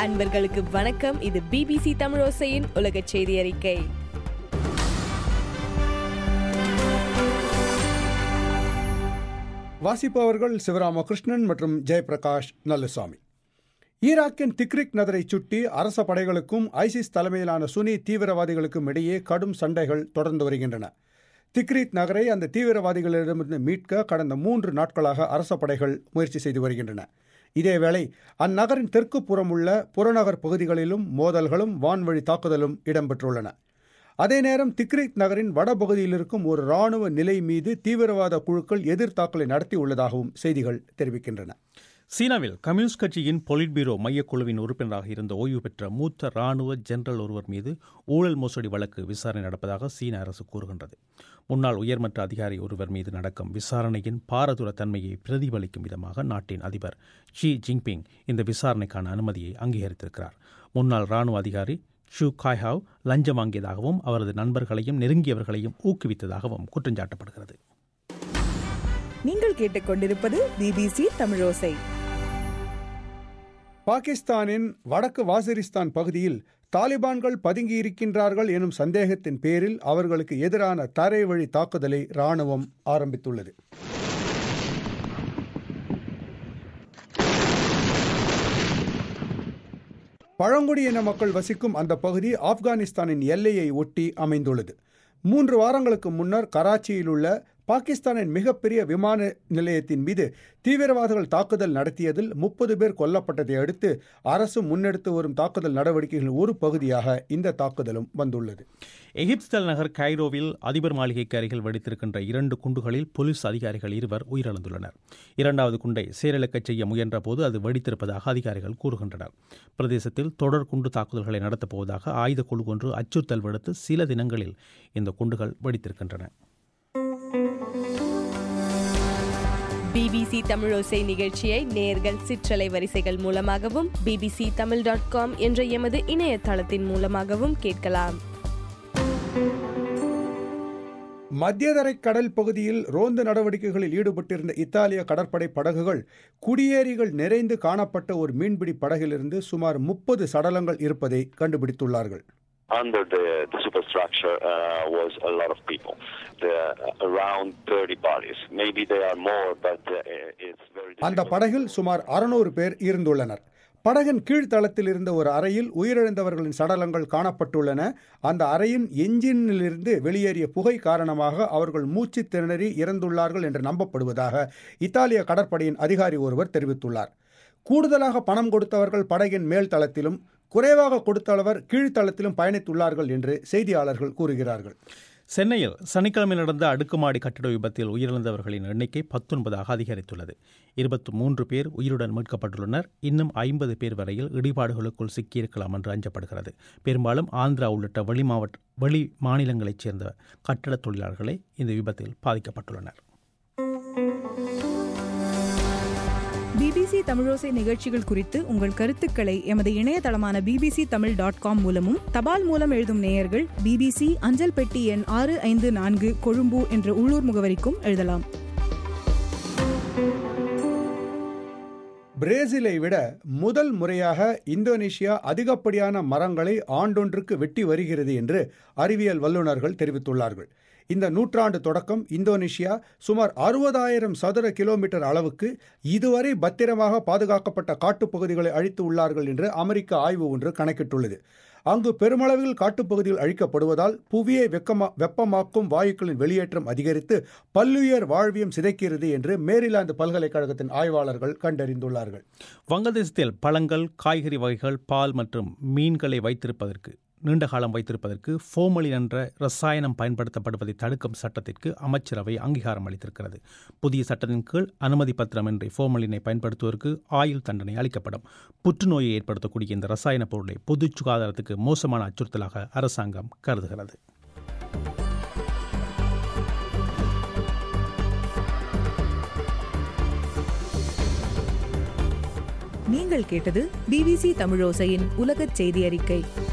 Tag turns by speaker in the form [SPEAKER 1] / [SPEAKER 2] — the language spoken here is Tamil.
[SPEAKER 1] அன்பர்களுக்கு வணக்கம் இது பிபிசி தமிழோசையின் உலக செய்தி அறிக்கை
[SPEAKER 2] வாசிப்பவர்கள் சிவராமகிருஷ்ணன் மற்றும் ஜெயபிரகாஷ் நல்லசாமி ஈராக்கின் திக்ரிக் நகரை சுட்டி அரச படைகளுக்கும் ஐசிஸ் தலைமையிலான சுனி தீவிரவாதிகளுக்கும் இடையே கடும் சண்டைகள் தொடர்ந்து வருகின்றன திக்ரித் நகரை அந்த தீவிரவாதிகளிடமிருந்து மீட்க கடந்த மூன்று நாட்களாக அரச படைகள் முயற்சி செய்து வருகின்றன இதேவேளை அந்நகரின் தெற்கு புறமுள்ள புறநகர் பகுதிகளிலும் மோதல்களும் வான்வழி தாக்குதலும் இடம்பெற்றுள்ளன அதே நேரம் திக்ரித் நகரின் வடபகுதியில் இருக்கும் ஒரு இராணுவ நிலை மீது தீவிரவாத குழுக்கள் எதிர்த்தாக்கலை நடத்தியுள்ளதாகவும் செய்திகள் தெரிவிக்கின்றன
[SPEAKER 3] சீனாவில் கம்யூனிஸ்ட் கட்சியின் பொலிட் பீரோ மையக்குழுவின் உறுப்பினராக இருந்த ஓய்வு பெற்ற மூத்த ராணுவ ஜெனரல் ஒருவர் மீது ஊழல் மோசடி வழக்கு விசாரணை நடப்பதாக சீன அரசு கூறுகின்றது முன்னாள் உயர்மட்ட அதிகாரி ஒருவர் மீது நடக்கும் விசாரணையின் பாரதூர தன்மையை பிரதிபலிக்கும் விதமாக நாட்டின் அதிபர் ஷி ஜின்பிங் இந்த விசாரணைக்கான அனுமதியை அங்கீகரித்திருக்கிறார் முன்னாள் ராணுவ அதிகாரி ஷூ காய்ஹாவ் லஞ்சம் வாங்கியதாகவும் அவரது நண்பர்களையும் நெருங்கியவர்களையும் ஊக்குவித்ததாகவும் குற்றஞ்சாட்டப்படுகிறது
[SPEAKER 4] நீங்கள் கேட்டுக்கொண்டிருப்பது பிபிசி தமிழோசை
[SPEAKER 2] பாகிஸ்தானின் வடக்கு வாசிரிஸ்தான் பகுதியில் தாலிபான்கள் பதுங்கியிருக்கின்றார்கள் எனும் சந்தேகத்தின் பேரில் அவர்களுக்கு எதிரான தரை வழி தாக்குதலை ராணுவம் ஆரம்பித்துள்ளது பழங்குடியின மக்கள் வசிக்கும் அந்த பகுதி ஆப்கானிஸ்தானின் எல்லையை ஒட்டி அமைந்துள்ளது மூன்று வாரங்களுக்கு முன்னர் கராச்சியில் உள்ள பாகிஸ்தானின் மிகப்பெரிய விமான நிலையத்தின் மீது தீவிரவாதிகள் தாக்குதல் நடத்தியதில் முப்பது பேர் கொல்லப்பட்டதை அடுத்து அரசு முன்னெடுத்து வரும் தாக்குதல் நடவடிக்கைகளின் ஒரு பகுதியாக இந்த தாக்குதலும் வந்துள்ளது
[SPEAKER 3] எகிப்து தலைநகர் கைரோவில் அதிபர் மாளிகைக்கு அருகில் வெடித்திருக்கின்ற இரண்டு குண்டுகளில் போலீஸ் அதிகாரிகள் இருவர் உயிரிழந்துள்ளனர் இரண்டாவது குண்டை செயலிழக்கச் செய்ய முயன்றபோது அது வெடித்திருப்பதாக அதிகாரிகள் கூறுகின்றனர் பிரதேசத்தில் தொடர் குண்டு தாக்குதல்களை நடத்தப் போவதாக ஆயுத குழு ஒன்று அச்சுறுத்தல் விடுத்து சில தினங்களில் இந்த குண்டுகள் வெடித்திருக்கின்றன
[SPEAKER 1] பிபிசி தமிழோசை நிகழ்ச்சியை நேர்கள் சிற்றலை வரிசைகள் மூலமாகவும் பிபிசி தமிழ் டாட் காம் என்ற எமது இணையதளத்தின் மூலமாகவும் கேட்கலாம்
[SPEAKER 2] மத்தியதரை கடல் பகுதியில் ரோந்து நடவடிக்கைகளில் ஈடுபட்டிருந்த இத்தாலிய கடற்படை படகுகள் குடியேறிகள் நிறைந்து காணப்பட்ட ஒரு மீன்பிடி படகிலிருந்து சுமார் முப்பது சடலங்கள் இருப்பதை கண்டுபிடித்துள்ளார்கள்
[SPEAKER 5] under the, the superstructure uh, was a lot of people, there are around 30 bodies. Maybe there are more, but uh, it's very
[SPEAKER 2] அந்த
[SPEAKER 5] difficult.
[SPEAKER 2] படகில் சுமார் அறுநூறு பேர் இருந்துள்ளனர் படகின் கீழ்த்தளத்தில் இருந்த ஒரு அறையில் உயிரிழந்தவர்களின் சடலங்கள் காணப்பட்டுள்ளன அந்த அறையின் என்ஜினிலிருந்து வெளியேறிய புகை காரணமாக அவர்கள் மூச்சு திணறி இறந்துள்ளார்கள் என்று நம்பப்படுவதாக இத்தாலிய கடற்படையின் அதிகாரி ஒருவர் தெரிவித்துள்ளார் கூடுதலாக பணம் கொடுத்தவர்கள் படகின் மேல் தளத்திலும் குறைவாக கொடுத்தவர் கீழ்த்தளத்திலும் பயணித்துள்ளார்கள் என்று செய்தியாளர்கள் கூறுகிறார்கள்
[SPEAKER 3] சென்னையில் சனிக்கிழமை நடந்த அடுக்குமாடி கட்டிட விபத்தில் உயிரிழந்தவர்களின் எண்ணிக்கை பத்தொன்பதாக அதிகரித்துள்ளது இருபத்தி மூன்று பேர் உயிருடன் மீட்கப்பட்டுள்ளனர் இன்னும் ஐம்பது பேர் வரையில் இடிபாடுகளுக்குள் சிக்கியிருக்கலாம் என்று அஞ்சப்படுகிறது பெரும்பாலும் ஆந்திரா உள்ளிட்ட வெளி மாவட்ட வெளி மாநிலங்களைச் சேர்ந்த கட்டடத் தொழிலாளர்களே இந்த விபத்தில் பாதிக்கப்பட்டுள்ளனர்
[SPEAKER 4] பிபிசி தமிழோசை நிகழ்ச்சிகள் குறித்து உங்கள் கருத்துக்களை எமது இணையதளமான பிபிசி தமிழ் டாட் காம் மூலமும் தபால் மூலம் எழுதும் நேயர்கள் பிபிசி அஞ்சல் பெட்டி எண் ஆறு ஐந்து நான்கு கொழும்பு என்ற உள்ளூர் முகவரிக்கும் எழுதலாம்
[SPEAKER 2] பிரேசிலை விட முதல் முறையாக இந்தோனேஷியா அதிகப்படியான மரங்களை ஆண்டொன்றுக்கு வெட்டி வருகிறது என்று அறிவியல் வல்லுநர்கள் தெரிவித்துள்ளார்கள் இந்த நூற்றாண்டு தொடக்கம் இந்தோனேஷியா சுமார் அறுபதாயிரம் சதுர கிலோமீட்டர் அளவுக்கு இதுவரை பத்திரமாக பாதுகாக்கப்பட்ட காட்டுப்பகுதிகளை அழித்து உள்ளார்கள் என்று அமெரிக்க ஆய்வு ஒன்று கணக்கிட்டுள்ளது அங்கு பெருமளவில் காட்டுப்பகுதிகள் அழிக்கப்படுவதால் புவியை வெக்கமா வெப்பமாக்கும் வாயுக்களின் வெளியேற்றம் அதிகரித்து பல்லுயிர் வாழ்வியம் சிதைக்கிறது என்று மேரிலாந்து பல்கலைக்கழகத்தின் ஆய்வாளர்கள் கண்டறிந்துள்ளார்கள்
[SPEAKER 3] வங்கதேசத்தில் பழங்கள் காய்கறி வகைகள் பால் மற்றும் மீன்களை வைத்திருப்பதற்கு நீண்ட காலம் வைத்திருப்பதற்கு ஃபோமலின் என்ற ரசாயனம் பயன்படுத்தப்படுவதை தடுக்கும் சட்டத்திற்கு அமைச்சரவை அங்கீகாரம் அளித்திருக்கிறது புதிய சட்டத்தின் கீழ் அனுமதி பத்திரமின்றி ஃபோமலினை பயன்படுத்துவதற்கு ஆயுள் தண்டனை அளிக்கப்படும் புற்றுநோயை ஏற்படுத்தக்கூடிய இந்த ரசாயன பொருளை பொது சுகாதாரத்துக்கு மோசமான அச்சுறுத்தலாக அரசாங்கம் கருதுகிறது
[SPEAKER 4] நீங்கள் கேட்டது பிபிசி தமிழோசையின் உலகச் செய்தி அறிக்கை